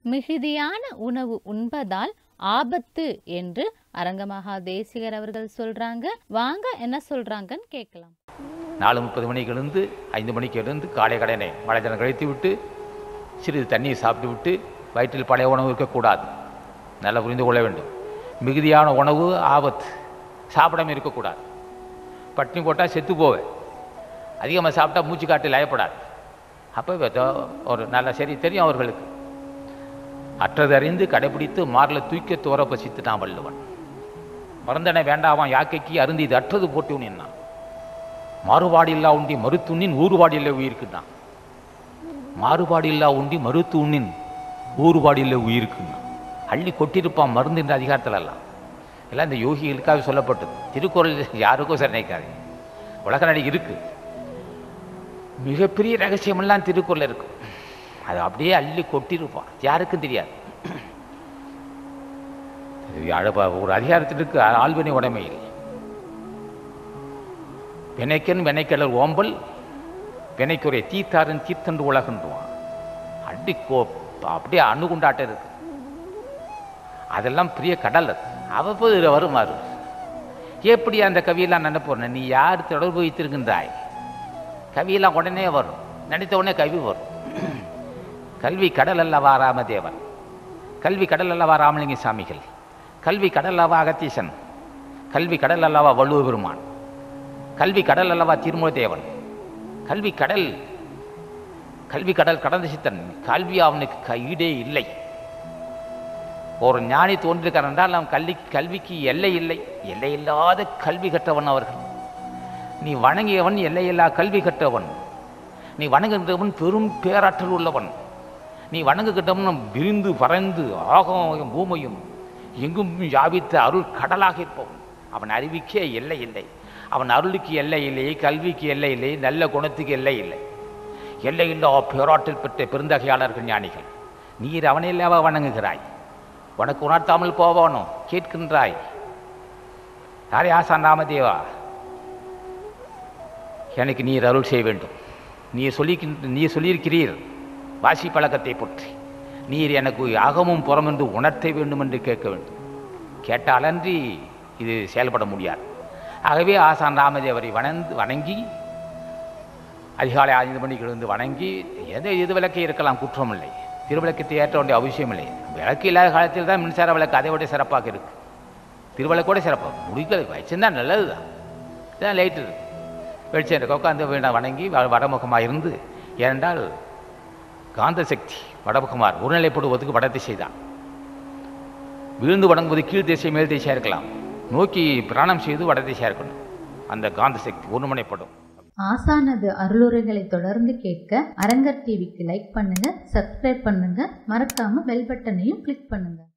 மிகுதியான உணவு உண்பதால் ஆபத்து என்று அரங்கமகா தேசிகர் அவர்கள் சொல்றாங்க வாங்க என்ன சொல்றாங்கன்னு கேட்கலாம் நாலு முப்பது மணிக்கு எழுந்து ஐந்து மணிக்கு எழுந்து காலை கடனை மழை ஜலம் கழித்து விட்டு சிறிது தண்ணீர் சாப்பிட்டு விட்டு வயிற்றில் பழைய உணவு இருக்கக்கூடாது நல்லா புரிந்து கொள்ள வேண்டும் மிகுதியான உணவு ஆபத்து சாப்பிடாம இருக்கக்கூடாது பட்டினி போட்டால் செத்து போவேன் அதிகமாக சாப்பிட்டா மூச்சு காட்டு லயப்படாது அப்போ ஒரு நல்ல சரி தெரியும் அவர்களுக்கு அற்றது அறிந்து கடைபிடித்து மாரில் தூக்க தோற பசித்துட்டான் வள்ளுவன் மருந்தனை வேண்டாவான் யாக்கைக்கு அருந்து இது அற்றது போட்டு நின்னான் மாறுபாடு இல்லா உண்டி மருத்துண்ணின் ஊறுபாடு இல்லை உயிருக்குன்னான் மாறுபாடு இல்லா உண்டி மருத்துண்ணின் ஊறுபாடு இல்லை உயிருக்குன்னான் அள்ளி கொட்டியிருப்பான் மருந்து என்ற அதிகாரத்தில் எல்லாம் எல்லாம் இந்த யோகிகளுக்காக சொல்லப்பட்டது திருக்குறள் யாருக்கும் சரணைக்காது உலக நடி இருக்கு மிகப்பெரிய ரகசியமெல்லாம் திருக்குறள் இருக்கு அது அப்படியே அள்ளி கொட்டியிருப்பான் யாருக்கும் தெரியாது இது அழப- ஒரு அதிகாரத்திற்கு ஆள்வினை உடைமையில் வினைக்கன் வினைக்கடல் ஓம்பல் வினைக்குறை தீத்தாரன் தீத்தன்று உலகன்றுவான் அடி கோ அப்படியே அணுகுண்டாட்டம் இருக்கு அதெல்லாம் பெரிய கடல் அது அவ்வப்போது வருமாறு எப்படி அந்த கவியெல்லாம் நினைப்போன நீ யார் தொடர்பு வைத்திருக்கின்றாய் கவியெல்லாம் உடனே வரும் நினைத்த உடனே கவி வரும் கல்வி கடல் அல்லவா ராமதேவன் கல்வி கடல் அல்லவா ராமலிங்க சாமிகள் கல்வி கடல் அல்லவா அகத்தீசன் கல்வி கடல் அல்லவா வள்ளுவ பெருமான் கல்வி கடல் அல்லவா திருமூலதேவன் கல்வி கடல் கல்வி கடல் கடந்த சித்தன் கல்வி அவனுக்கு க- ஈடே இல்லை ஒரு ஞானி தோன்றிருக்கார் என்றால் அவன் கல்வி கல்விக்கு எல்லை இல்லை எல்லை இல்லாத கல்வி கற்றவன் அவர்கள் நீ வணங்கியவன் எல்லையில்லா கல்வி கற்றவன் நீ வணங்குகின்றவன் பெரும் பேராற்றல் உள்ளவன் நீ வணங்குகின்றவன் விரிந்து பறந்து ஆகமும் பூமையும் எங்கும் யாபித்த அருள் கடலாக இருப்பவன் அவன் அறிவிக்கே எல்லை இல்லை அவன் அருளுக்கு எல்லை இல்லை கல்விக்கு எல்லை இல்லை நல்ல குணத்துக்கு எல்லை இல்லை எல்லையில்லா பேராற்றல் பெற்ற பெருந்தகையாளர்கள் ஞானிகள் நீர் அவனை இல்லவா வணங்குகிறாய் உனக்கு உணர்த்தாமல் போவானோ கேட்கின்றாய் யாரே ஆசான் ராமதேவா எனக்கு நீர் அருள் செய்ய வேண்டும் நீர் சொல்லி நீர் சொல்லியிருக்கிறீர் வாசி பழக்கத்தை பற்றி நீர் எனக்கு அகமும் புறமென்று உணர்த்த வேண்டும் என்று கேட்க வேண்டும் கேட்டாலன்றி இது செயல்பட முடியாது ஆகவே ஆசான் ராமதேவரை வணந்து வணங்கி அதிகாலை ஐந்து மணிக்கு எழுந்து வணங்கி எந்த இது விளக்கே இருக்கலாம் குற்றமில்லை திருவிளக்கத்தை ஏற்ற வேண்டிய அவசியமில்லை விளக்கு இல்லாத காலத்தில் தான் மின்சார விளக்கு அதை விட சிறப்பாக இருக்கு திருவிளக்கோட சிறப்பாக முடிக்கல வச்சிருந்தா நல்லது தான் இதான் லைட் இருக்கு வெளிச்சம் இருக்கு உட்காந்து வீணா வணங்கி வ- வடமுகமாக இருந்து ஏனென்றால் காந்த சக்தி வடமுகமார் ஒருநிலைப்படுவதற்கு வட திசை தான் விழுந்து வணங்குவது கீழ் திசை மேல் திசையாக இருக்கலாம் நோக்கி பிராணம் செய்து வட திசையாக இருக்கணும் அந்த காந்த சக்தி ஒருமுனைப்படும் ஆசானது அருளுரைகளை தொடர்ந்து கேட்க அரங்கர் டிவிக்கு லைக் பண்ணுங்க சப்ஸ்கிரைப் பண்ணுங்க மறக்காம பெல் பட்டனையும் கிளிக் பண்ணுங்க